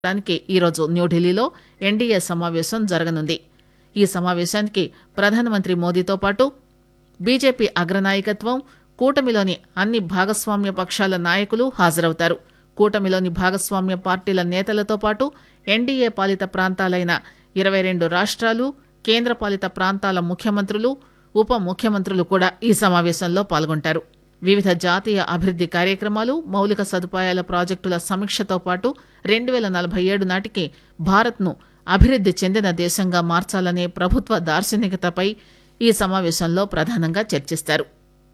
దానికి ఈరోజు న్యూఢిల్లీలో ఎన్డీఏ సమావేశం జరగనుంది ఈ సమావేశానికి ప్రధానమంత్రి మోదీతో పాటు బీజేపీ అగ్రనాయకత్వం కూటమిలోని అన్ని భాగస్వామ్య పక్షాల నాయకులు హాజరవుతారు కూటమిలోని భాగస్వామ్య పార్టీల నేతలతో పాటు ఎన్డీఏ పాలిత ప్రాంతాలైన ఇరవై రెండు రాష్ట్రాలు కేంద్రపాలిత ప్రాంతాల ముఖ్యమంత్రులు ఉప ముఖ్యమంత్రులు కూడా ఈ సమావేశంలో పాల్గొంటారు వివిధ జాతీయ అభివృద్ది కార్యక్రమాలు మౌలిక సదుపాయాల ప్రాజెక్టుల సమీక్షతో పాటు రెండు వేల నలభై ఏడు నాటికి భారత్ను అభివృద్ది చెందిన దేశంగా మార్చాలనే ప్రభుత్వ దార్శనికతపై ఈ సమావేశంలో ప్రధానంగా చర్చిస్తారు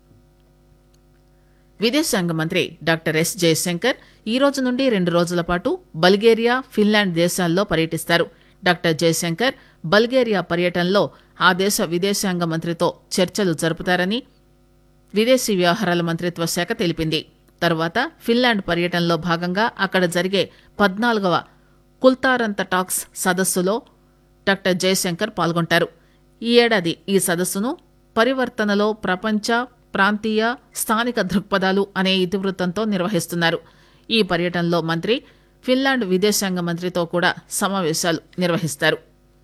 విదేశాంగ మంత్రి డాక్టర్ ఎస్ జయశంకర్ ఈ రోజు నుండి రెండు రోజుల పాటు బల్గేరియా ఫిన్లాండ్ దేశాల్లో పర్యటిస్తారు డాక్టర్ జయశంకర్ బల్గేరియా పర్యటనలో ఆ దేశ విదేశాంగ మంత్రితో చర్చలు జరుపుతారని విదేశీ వ్యవహారాల మంత్రిత్వ శాఖ తెలిపింది తరువాత ఫిన్లాండ్ పర్యటనలో భాగంగా అక్కడ జరిగే పద్నాలుగవ కుల్తారంత టాక్స్ సదస్సులో డాక్టర్ జయశంకర్ పాల్గొంటారు ఈ ఏడాది ఈ సదస్సును పరివర్తనలో ప్రపంచ ప్రాంతీయ స్థానిక దృక్పథాలు అనే ఇతివృత్తంతో నిర్వహిస్తున్నారు ఈ పర్యటనలో మంత్రి ఫిన్లాండ్ విదేశాంగ మంత్రితో కూడా సమావేశాలు నిర్వహిస్తారు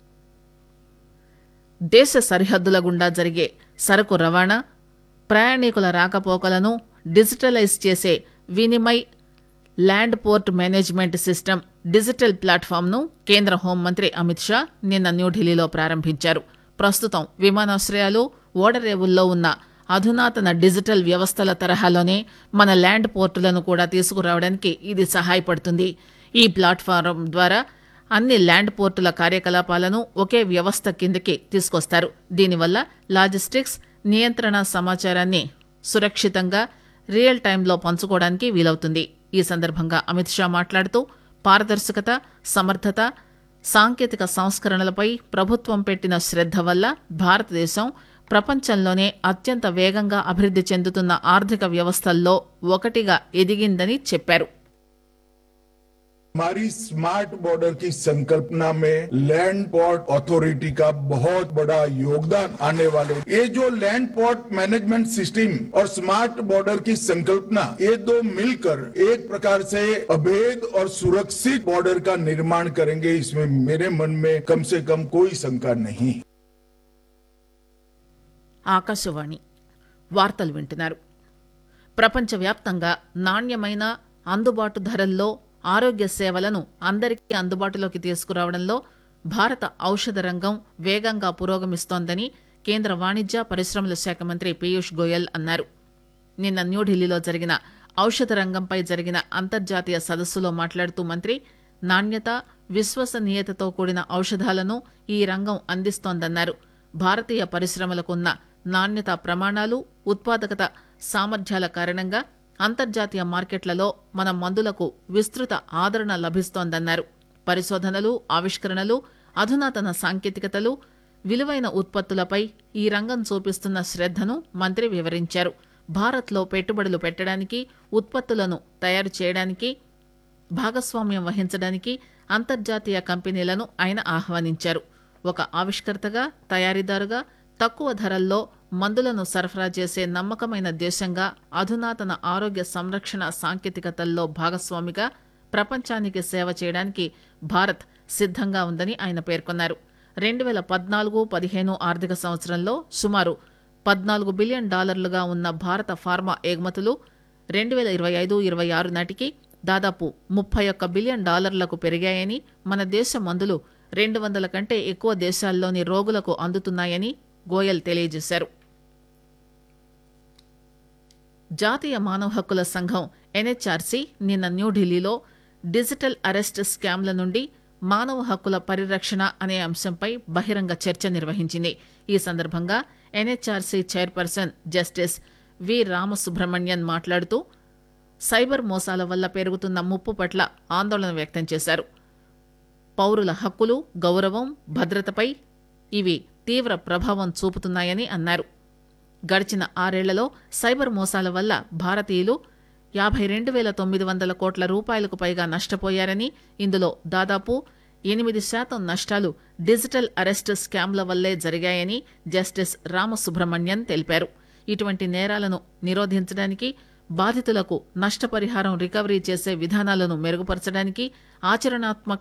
దేశ సరిహద్దుల గుండా జరిగే సరకు రవాణా ప్రయాణికుల రాకపోకలను డిజిటలైజ్ చేసే Vinimay land port management system digital ప్లాట్ఫామ్ను కేంద్ర హోంమంత్రి అమిత్ షా నిన్న న్యూఢిల్లీలో ప్రారంభించారు ప్రస్తుతం విమానాశ్రయాలు ఓడరేవుల్లో ఉన్న అధునాతన డిజిటల్ వ్యవస్థల తరహాలోనే మన ల్యాండ్ పోర్టులను కూడా తీసుకురావడానికి ఇది సహాయపడుతుంది ఈ ప్లాట్ఫారం ద్వారా అన్ని ల్యాండ్ పోర్టుల కార్యకలాపాలను ఒకే వ్యవస్థ కిందకి తీసుకొస్తారు దీనివల్ల లాజిస్టిక్స్ నియంత్రణ సమాచారాన్ని సురక్షితంగా రియల్ టైంలో పంచుకోవడానికి వీలవుతుంది ఈ సందర్భంగా అమిత్ షా మాట్లాడుతూ పారదర్శకత సమర్థత సాంకేతిక సంస్కరణలపై ప్రభుత్వం పెట్టిన శ్రద్ధ వల్ల భారతదేశం ప్రపంచంలోనే అత్యంత వేగంగా అభివృద్ది చెందుతున్న ఆర్థిక వ్యవస్థల్లో ఒకటిగా ఎదిగిందని చెప్పారు हमारी स्मार्ट बॉर्डर की संकल्पना में लैंड पोर्ट अथॉरिटी का बहुत बड़ा योगदान आने वाले ये जो लैंड पोर्ट मैनेजमेंट सिस्टम और स्मार्ट बॉर्डर की संकल्पना ये दो मिलकर एक प्रकार से अभेद और सुरक्षित बॉर्डर का निर्माण करेंगे इसमें मेरे मन में कम से कम कोई शंका नहीं है ఆకాశవాణి వార్తలు వింటున్నారు ప్రపంచవ్యాప్తంగా నాణ్యమైన అందుబాటు ధరల్లో ఆరోగ్య సేవలను అందరికీ అందుబాటులోకి తీసుకురావడంలో భారత ఔషధ రంగం వేగంగా పురోగమిస్తోందని కేంద్ర వాణిజ్య పరిశ్రమల శాఖ మంత్రి పీయూష్ గోయల్ అన్నారు నిన్న న్యూఢిల్లీలో జరిగిన ఔషధ రంగంపై జరిగిన అంతర్జాతీయ సదస్సులో మాట్లాడుతూ మంత్రి నాణ్యత విశ్వసనీయతతో కూడిన ఔషధాలను ఈ రంగం అందిస్తోందన్నారు భారతీయ పరిశ్రమలకున్న నాణ్యత ప్రమాణాలు ఉత్పాదకత సామర్థ్యాల కారణంగా అంతర్జాతీయ మార్కెట్లలో మన మందులకు విస్తృత ఆదరణ లభిస్తోందన్నారు పరిశోధనలు ఆవిష్కరణలు అధునాతన సాంకేతికతలు విలువైన ఉత్పత్తులపై ఈ రంగం చూపిస్తున్న శ్రద్దను మంత్రి వివరించారు భారత్లో పెట్టుబడులు పెట్టడానికి ఉత్పత్తులను తయారు చేయడానికి భాగస్వామ్యం వహించడానికి అంతర్జాతీయ కంపెనీలను ఆయన ఆహ్వానించారు ఒక ఆవిష్కర్తగా తయారీదారుగా తక్కువ ధరల్లో మందులను సరఫరా చేసే నమ్మకమైన దేశంగా అధునాతన ఆరోగ్య సంరక్షణ సాంకేతికతల్లో భాగస్వామిగా ప్రపంచానికి సేవ చేయడానికి భారత్ సిద్ధంగా ఉందని ఆయన పేర్కొన్నారు రెండు వేల పద్నాలుగు పదిహేను ఆర్థిక సంవత్సరంలో సుమారు పద్నాలుగు బిలియన్ డాలర్లుగా ఉన్న భారత ఫార్మా ఎగుమతులు రెండు వేల ఇరవై ఐదు ఇరవై ఆరు నాటికి దాదాపు ముప్పై ఒక్క బిలియన్ డాలర్లకు పెరిగాయని మన దేశ మందులు రెండు వందల కంటే ఎక్కువ దేశాల్లోని రోగులకు అందుతున్నాయని గోయల్ తెలియజేశారు జాతీయ మానవ హక్కుల సంఘం ఎన్హెచ్ఆర్సీ నిన్న న్యూఢిల్లీలో డిజిటల్ అరెస్ట్ స్కామ్ల నుండి మానవ హక్కుల పరిరక్షణ అనే అంశంపై బహిరంగ చర్చ నిర్వహించింది ఈ సందర్భంగా NHRC chairperson justice V Ramasubramanian మాట్లాడుతూ సైబర్ మోసాల వల్ల పెరుగుతున్న ముప్పు పట్ల ఆందోళన వ్యక్తం చేశారు పౌరుల హక్కులు గౌరవం భద్రతపై ఇవి తీవ్ర ప్రభావం చూపుతున్నాయని అన్నారు గడిచిన ఆరేళ్లలో సైబర్ మోసాల వల్ల భారతీయులు యాభై రెండు వేల తొమ్మిది వందల కోట్ల రూపాయలకు పైగా నష్టపోయారని ఇందులో దాదాపు ఎనిమిది శాతం నష్టాలు డిజిటల్ అరెస్ట్ స్కామ్ల వల్లే జరిగాయని జస్టిస్ రామసుబ్రహ్మణ్యన్ తెలిపారు ఇటువంటి నేరాలను నిరోధించడానికి బాధితులకు నష్టపరిహారం రికవరీ చేసే విధానాలను మెరుగుపరచడానికి ఆచరణాత్మక